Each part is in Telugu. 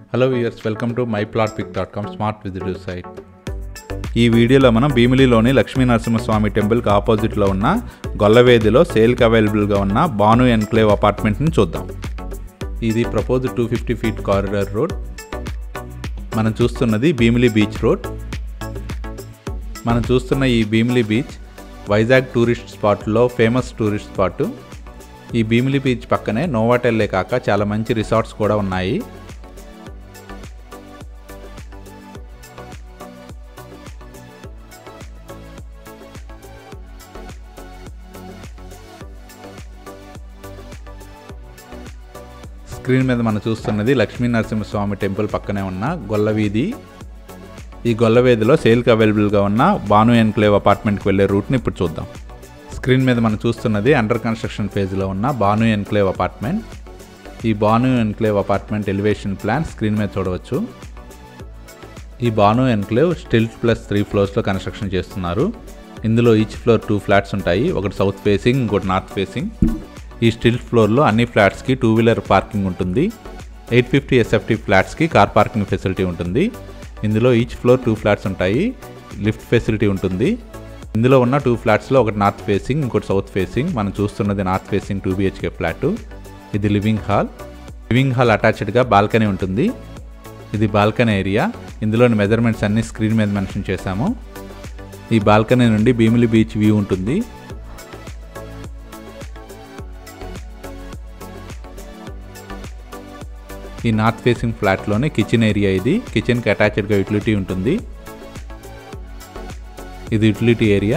Hello viewers welcome to my plot pick dot com smart visitive site ఈ వీడియోలో మనం భీమిలిలోని లక్ష్మీ నరసింహస్వామి టెంపుల్కి ఆపోజిట్లో ఉన్న గొల్లవేదిలో సేల్కి అవైలబుల్గా ఉన్న బాను ఎన్క్లేవ్ అపార్ట్మెంట్ని చూద్దాం ఇది propose two fifty feet corridor road మనం చూస్తున్నది భీమిలి బీచ్ రోడ్ మనం చూస్తున్న ఈ భీమిలి బీచ్ వైజాగ్ టూరిస్ట్ స్పాట్లో ఫేమస్ టూరిస్ట్ స్పాట్ ఈ భీమిలి బీచ్ పక్కనే నోవాటెల్లే కాక చాలా మంచి రిసార్ట్స్ కూడా ఉన్నాయి స్క్రీన్ మీద మనం చూస్తున్నది లక్ష్మీ నరసింహస్వామి టెంపుల్ పక్కనే ఉన్న గొల్లవీధి ఈ గొల్లవీధిలో సేల్కి అవైలబుల్గా ఉన్న బాను ఎన్క్లేవ్ అపార్ట్మెంట్కి వెళ్ళే రూట్ని ఇప్పుడు చూద్దాం స్క్రీన్ మీద మనం చూస్తున్నది అండర్ కన్స్ట్రక్షన్ ఫేజ్లో ఉన్న బాను ఎన్క్లేవ్ అపార్ట్మెంట్ ఈ Bhanu enclave apartment elevation plan screen మీద చూడవచ్చు ఈ Bhanu enclave stilt plus three ఫ్లోర్స్లో కన్స్ట్రక్షన్ చేస్తున్నారు ఇందులో ఈచ్ ఫ్లోర్ టూ ఫ్లాట్స్ ఉంటాయి ఒకటి సౌత్ ఫేసింగ్ ఇంకోటి నార్త్ ఫేసింగ్ ఈ స్టిల్ట్ ఫ్లోర్లో అన్ని ఫ్లాట్స్కి టూ వీలర్ పార్కింగ్ ఉంటుంది ఎయిట్ ఫిఫ్టీ ఎస్ఎఫ్టీ ఫ్లాట్స్కి కార్ పార్కింగ్ ఫెసిలిటీ ఉంటుంది ఇందులో ఈచ్ ఫ్లోర్ టూ ఫ్లాట్స్ ఉంటాయి లిఫ్ట్ ఫెసిలిటీ ఉంటుంది ఇందులో ఉన్న టూ ఫ్లాట్స్లో ఒకటి నార్త్ ఫేసింగ్ ఇంకోటి సౌత్ ఫేసింగ్ మనం చూస్తున్నది north facing two BHK flat ఇది లివింగ్ హాల్ లివింగ్ హాల్ అటాచ్డ్గా బాల్కనీ ఉంటుంది ఇది బాల్కనీ ఏరియా ఇందులోని మెజర్మెంట్స్ అన్ని స్క్రీన్ మీద మెన్షన్ చేశాము ఈ బాల్కనీ నుండి భీమిలి బీచ్ వ్యూ ఉంటుంది ఈ నార్త్ ఫేసింగ్ ఫ్లాట్లోనే కిచెన్ ఏరియా ఇది కిచెన్కి అటాచ్డ్గా యూటిలిటీ ఉంటుంది ఇది యూటిలిటీ ఏరియా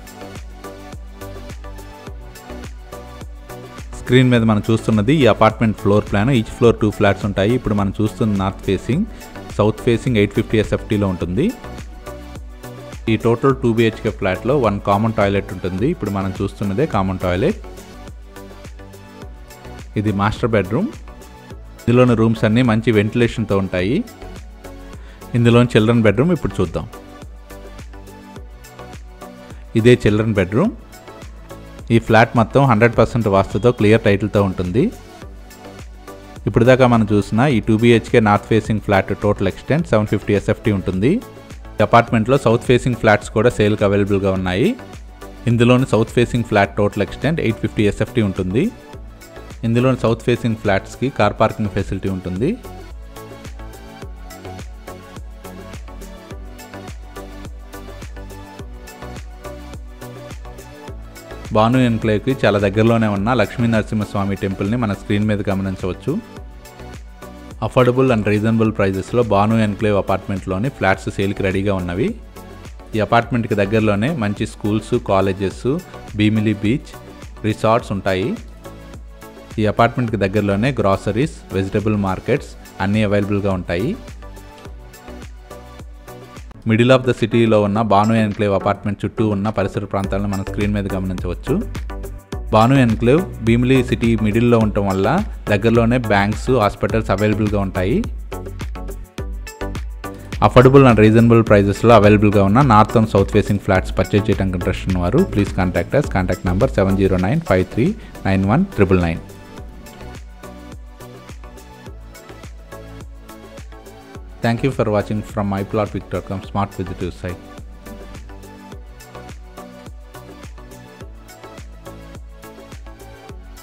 స్క్రీన్ మీద మనం చూస్తున్నది ఈ apartment floor plan each floor two flats ఉంటాయి ఇప్పుడు మనం చూస్తున్న north facing south facing eight fifty ఎస్ఎఫ్టీలో ఉంటుంది ఈ టోటల్ టూ బిహెచ్కే ఫ్లాట్లో వన్ కామన్ టాయిలెట్ ఉంటుంది ఇప్పుడు మనం చూస్తున్నదే కామన్ టాయిలెట్ ఇది మాస్టర్ బెడ్రూమ్ ఇందులోని రూమ్స్ అన్నీ మంచి వెంటిలేషన్తో ఉంటాయి ఇందులోని చిల్డ్రన్ బెడ్రూమ్ ఇప్పుడు చూద్దాం ఇదే చిల్డ్రన్ బెడ్రూమ్ ఈ ఫ్లాట్ మొత్తం హండ్రెడ్ పర్సెంట్ వాస్తుతో క్లియర్ టైటిల్తో ఉంటుంది ఇప్పుడు దాకా మనం చూసిన ఈ two BHK north facing flat total extent seven fifty SFT ఉంటుంది ఈ అపార్ట్మెంట్లో సౌత్ ఫేసింగ్ ఫ్లాట్స్ కూడా సేల్కి అవైలబుల్గా ఉన్నాయి ఇందులోని south facing flat total extent eight fifty SFT ఉంటుంది ఇందులోని సౌత్ ఫేసింగ్ ఫ్లాట్స్కి కార్ పార్కింగ్ ఫెసిలిటీ ఉంటుంది భాను ఎన్క్లేవ్కి చాలా దగ్గరలోనే ఉన్న లక్ష్మీ నరసింహస్వామి టెంపుల్ని మన స్క్రీన్ మీద గమనించవచ్చు అఫోర్డబుల్ అండ్ రీజనబుల్ ప్రైజెస్లో భాను ఎన్క్లేవ్ అపార్ట్మెంట్లోని ఫ్లాట్స్ సేల్కి రెడీగా ఉన్నవి ఈ అపార్ట్మెంట్కి దగ్గరలోనే మంచి schools colleges Bheemili beach resorts ఉంటాయి ఈ అపార్ట్మెంట్కి దగ్గరలోనే గ్రాసరీస్ వెజిటబుల్ మార్కెట్స్ అన్నీ అవైలబుల్గా ఉంటాయి మిడిల్ ఆఫ్ ద సిటీలో ఉన్న బాను ఎన్క్లేవ్ అపార్ట్మెంట్ చుట్టూ ఉన్న పరిసర ప్రాంతాలను మన స్క్రీన్ మీద గమనించవచ్చు బాను ఎన్క్లేవ్ భీమిలి సిటీ మిడిల్లో ఉండటం వల్ల దగ్గరలోనే బ్యాంక్స్ హాస్పిటల్స్ అవైలబుల్గా ఉంటాయి అఫోర్డబుల్ అండ్ రీజనబుల్ ప్రైజెస్లో అవైలబుల్గా ఉన్న north and south facing flats purchase చేయడానికి ఇంట్రెస్ట్ ఉన్నవారు please contact us contact number seven zero nine five three nine one triple nine Thank you for watching from myplotpic.com smart visitor site.